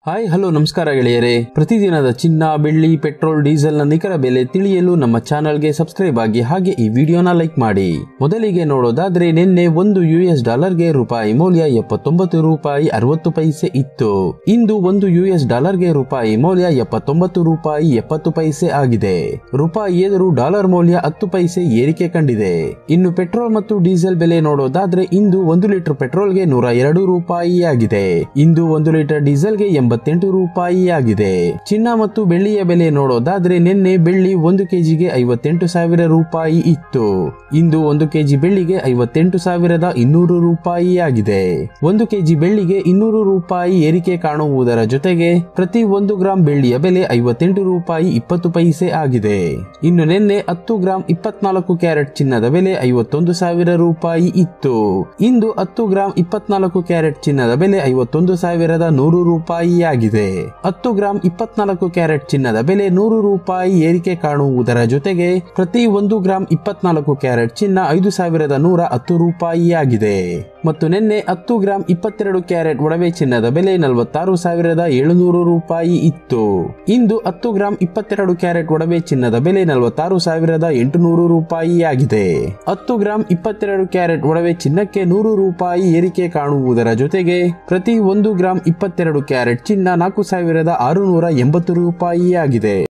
hi hello ನಮಸ್ಕಾರ ಗೆಳೆಯರೇ ಪ್ರತಿದಿನದ ಚಿನ್ನ ಬೆಳ್ಳಿ ಪೆಟ್ರೋಲ್ ಡೀಸೆಲ್ ನ ನಿಖರ ಬೆಲೆ ತಿಳಿಯಲು ನಮ್ಮ ಚಾನಲ್ಗೆ ಸಬ್ಸ್ಕ್ರೈಬ್ ಆಗಿ ಹಾಗೆ ಈ ವಿಡಿಯೋನ ಲೈಕ್ ಮಾಡಿ ಮೊದಲಿಗೆ ನೋಡೋದಾದ್ರೆ ನಿನ್ನೆ ಒಂದು ಯು ಎಸ್ ಡಾಲರ್ಗೆ ರೂಪಾಯಿ ಮೌಲ್ಯ ಎಪ್ಪತ್ತೊಂಬತ್ತು ರೂಪಾಯಿ ಅರವತ್ತು ಪೈಸೆ ಇತ್ತು ಇಂದು ಒಂದು ಯು ಎಸ್ ಡಾಲರ್ಗೆ ರೂಪಾಯಿ ಮೌಲ್ಯ ಎಪ್ಪತ್ತೊಂಬತ್ತು ರೂಪಾಯಿ ಎಪ್ಪತ್ತು ಪೈಸೆ ಆಗಿದೆ ರೂಪಾಯಿ ಎದುರು ಡಾಲರ್ ಮೌಲ್ಯ ಹತ್ತು ಪೈಸೆ ಏರಿಕೆ ಕಂಡಿದೆ ಇನ್ನು ಪೆಟ್ರೋಲ್ ಮತ್ತು ಡೀಸೆಲ್ ಬೆಲೆ ನೋಡೋದಾದ್ರೆ ಇಂದು ಒಂದು ಲೀಟರ್ ಪೆಟ್ರೋಲ್ಗೆ ನೂರ ಎರಡು ರೂಪಾಯಿ ಆಗಿದೆ ಇಂದು ಒಂದು ಲೀಟರ್ ಡೀಸೆಲ್ಗೆ ಎಂಬತ್ತೆಂಟು ರೂಪಾಯಿ ಆಗಿದೆ ಚಿನ್ನ ಮತ್ತು ಬೆಳ್ಳಿಯ ಬೆಲೆ ನೋಡೋದಾದ್ರೆ ನಿನ್ನೆ ಬೆಳ್ಳಿ ಒಂದು ಕೆಜಿಗೆ ಐವತ್ತೆಂಟು ಸಾವಿರ ರೂಪಾಯಿ ಇತ್ತು ಇಂದು ಒಂದು ಕೆಜಿ ಬೆಳ್ಳಿಗೆ ಐವತ್ತೆಂಟು ಸಾವಿರದ ಇನ್ನೂರು ರೂಪಾಯಿ ಆಗಿದೆ ಒಂದು ಕೆಜಿ ಬೆಳ್ಳಿಗೆ ಇನ್ನೂರು ರೂಪಾಯಿ ಏರಿಕೆ ಕಾಣುವುದರ ಜೊತೆಗೆ ಪ್ರತಿ ಒಂದು ಗ್ರಾಂ ಬೆಳ್ಳಿಯ ಬೆಲೆ ಐವತ್ತೆಂಟು ರೂಪಾಯಿ ಇಪ್ಪತ್ತು ಪೈಸೆ ಆಗಿದೆ ಇನ್ನು ನಿನ್ನೆ ಹತ್ತು ಗ್ರಾಂ ಇಪ್ಪತ್ನಾಲ್ಕು ಕ್ಯಾರೆಟ್ ಚಿನ್ನದ ಬೆಲೆ ಐವತ್ತೊಂದು ಸಾವಿರ ರೂಪಾಯಿ ಇತ್ತು ಇಂದು ಹತ್ತು ಗ್ರಾಂ ಇಪ್ಪತ್ನಾಲ್ಕು ಕ್ಯಾರೆಟ್ ಚಿನ್ನದ ಬೆಲೆ ಐವತ್ತೊಂದು ಸಾವಿರದ ನೂರು ರೂಪಾಯಿ ಆಗಿದೆ ಹತ್ತು ಗ್ರಾಂ ಇಪ್ಪತ್ನಾಲ್ಕು ಕ್ಯಾರೆಟ್ ಚಿನ್ನದ ಬೆಲೆ ನೂರು ರೂಪಾಯಿ ಏರಿಕೆ ಕಾಣುವುದರ ಜೊತೆಗೆ ಪ್ರತಿ ಒಂದು ಗ್ರಾಂ ಇಪ್ಪತ್ನಾಲ್ಕು ಕ್ಯಾರೆಟ್ ಚಿನ್ನ ಐದು ಸಾವಿರದ ನೂರ ಹತ್ತು ರೂಪಾಯಿ ಆಗಿದೆ ಮತ್ತು ನಿನ್ನೆ ಹತ್ತು ಗ್ರಾಂ ಇಪ್ಪತ್ತೆರಡು ಕ್ಯಾರೆಟ್ ಒಡವೆ ಚಿನ್ನದ ಬೆಲೆ ನಲವತ್ತಾರು ಸಾವಿರದ ಏಳುನೂರು ರೂಪಾಯಿ ಇತ್ತು ಇಂದು ಹತ್ತು ಗ್ರಾಂ ಇಪ್ಪತ್ತೆರಡು ಕ್ಯಾರೆಟ್ ಒಡವೆ ಚಿನ್ನದ ಬೆಲೆ ನಲವತ್ತಾರು ಸಾವಿರದ ಎಂಟುನೂರು ರೂಪಾಯಿ ಆಗಿದೆ ಹತ್ತು ಗ್ರಾಂ ಇಪ್ಪತ್ತೆರಡು ಕ್ಯಾರೆಟ್ ಒಡವೆ ಚಿನ್ನಕ್ಕೆ ನೂರು ರೂಪಾಯಿ ಏರಿಕೆ ಕಾಣುವುದರ ಜೊತೆಗೆ ಪ್ರತಿ ಒಂದು ಗ್ರಾಂ ಇಪ್ಪತ್ತೆರಡು ಕ್ಯಾರೆಟ್ ಚಿನ್ನ ನಾಲ್ಕು ಸಾವಿರದ ಆರುನೂರ ಎಂಬತ್ತು ರೂಪಾಯಿ ಆಗಿದೆ